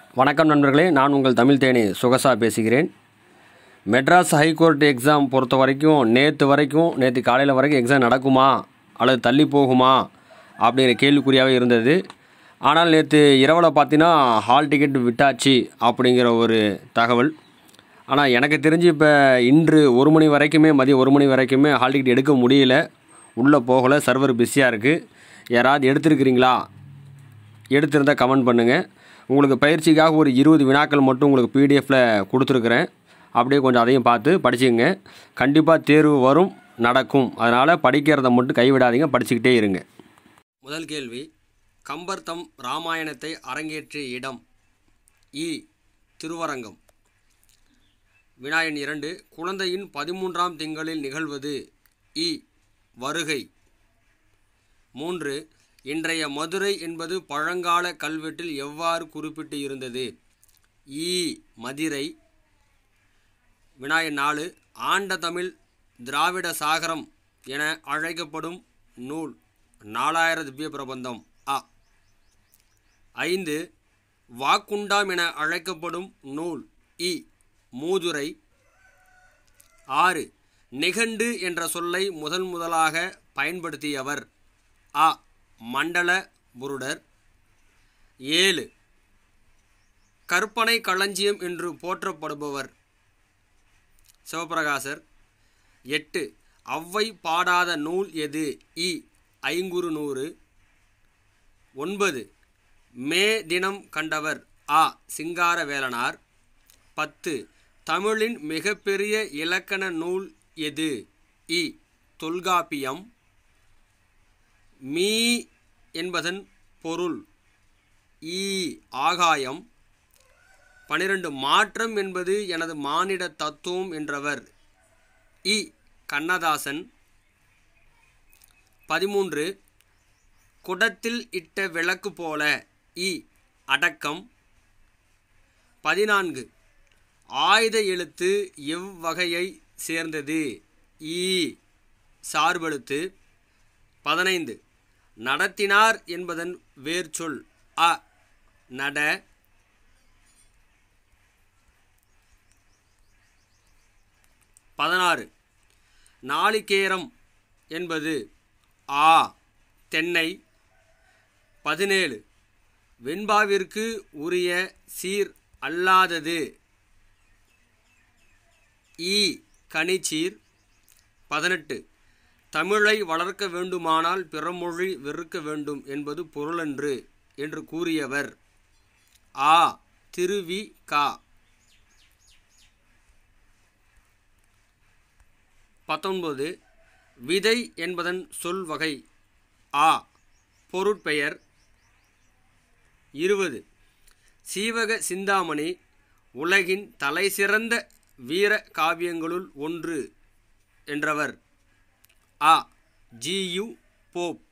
வணக்கம் நண்பர்களே நான் உங்கள் தமிழ் தேனி சுகசா பேசுகிறேன் மெட்ராஸ் ஹைகோர்ட் எக்ஸாம் பொறுத்த வரைக்கும் நேற்று வரைக்கும் நேற்று காலையில் வரைக்கும் எக்ஸாம் நடக்குமா அல்லது தள்ளி போகுமா அப்படிங்கிற கேள்விக்குறியாகவே இருந்தது ஆனால் நேற்று இரவில் பார்த்தீங்கன்னா ஹால் டிக்கெட் விட்டாச்சு அப்படிங்கிற ஒரு தகவல் ஆனால் எனக்கு தெரிஞ்சு இப்போ இன்று ஒரு மணி வரைக்குமே மதியம் ஒரு மணி வரைக்குமே ஹால் டிக்கெட் எடுக்க முடியல உள்ளே போகலை சர்வர் பிஸியாக இருக்குது யாராவது எடுத்திருக்கிறீங்களா எடுத்திருந்தால் கமெண்ட் பண்ணுங்கள் உங்களுக்கு பயிற்சிக்காக ஒரு இருபது வினாக்கள் மட்டும் உங்களுக்கு பிடிஎஃப்பில் கொடுத்துருக்குறேன் அப்படியே கொஞ்சம் அதையும் பார்த்து படிச்சுங்க கண்டிப்பாக தேர்வு வரும் நடக்கும் அதனால் படிக்கிறத மட்டும் கைவிடாதீங்க படிச்சுக்கிட்டே இருங்க முதல் கேள்வி கம்பர் தம் ராமாயணத்தை அரங்கேற்றிய இடம் இ திருவரங்கம் வினாயன் இரண்டு குழந்தையின் பதிமூன்றாம் திங்களில் நிகழ்வது இ வருகை மூன்று இன்றைய மதுரை என்பது பழங்கால கல்வெட்டில் எவ்வாறு குறிப்பிட்டு இருந்தது ஈ மதிரை வினாயன் நாலு ஆண்ட தமிழ் திராவிட சாகரம் என அழைக்கப்படும் நூல் நாலாயிர திவ்ய பிரபந்தம் அ ஐந்து வாக்குண்டாம் என அழைக்கப்படும் நூல் இ மூதுரை ஆறு நிகண்டு என்ற சொல்லை முதன் முதலாக பயன்படுத்தியவர் அ மண்டல புருடர் ஏழு கற்பனை களஞ்சியம் என்று போற்றப்படுபவர் சிவபிரகாசர் எட்டு அவ்வை பாடாத நூல் எது இ ஐங்குறு நூறு ஒன்பது மே தினம் கண்டவர் ஆ சிங்கார வேலனார் பத்து தமிழின் மிகப்பெரிய இலக்கண நூல் எது இ தொல்காப்பியம் மீ என்பதன் பொருள் ஈ ஆகாயம் பனிரெண்டு மாற்றம் என்பது எனது மானிட தத்துவம் என்றவர் இ கண்ணதாசன் பதிமூன்று குடத்தில் இட்ட விளக்கு போல இ அடக்கம் பதினான்கு ஆயுத எழுத்து எவ்வகையை சேர்ந்தது ஈ சார்பெழுத்து பதினைந்து நடத்தினார் என்பதன் வேர்ச்சொல் அ நட பதினாறு நாளிகேரம் என்பது ஆ தென்னை பதினேழு வெண்பாவிற்கு உரிய சீர் அல்லாதது ஈ கனிச்சீர் பதினெட்டு தமிழை வளர்க்க வேண்டுமானால் பிறமொழி வெறுக்க வேண்டும் என்பது பொருளன்று என்று கூறியவர் ஆ திருவி கா பத்தொன்பது விதை என்பதன் சொல் வகை ஆ பொருட்பெயர் இருபது சீவக சிந்தாமணி உலகின் தலைசிறந்த வீர காவியங்களுள் ஒன்று என்றவர் ஆ ஜியு போப்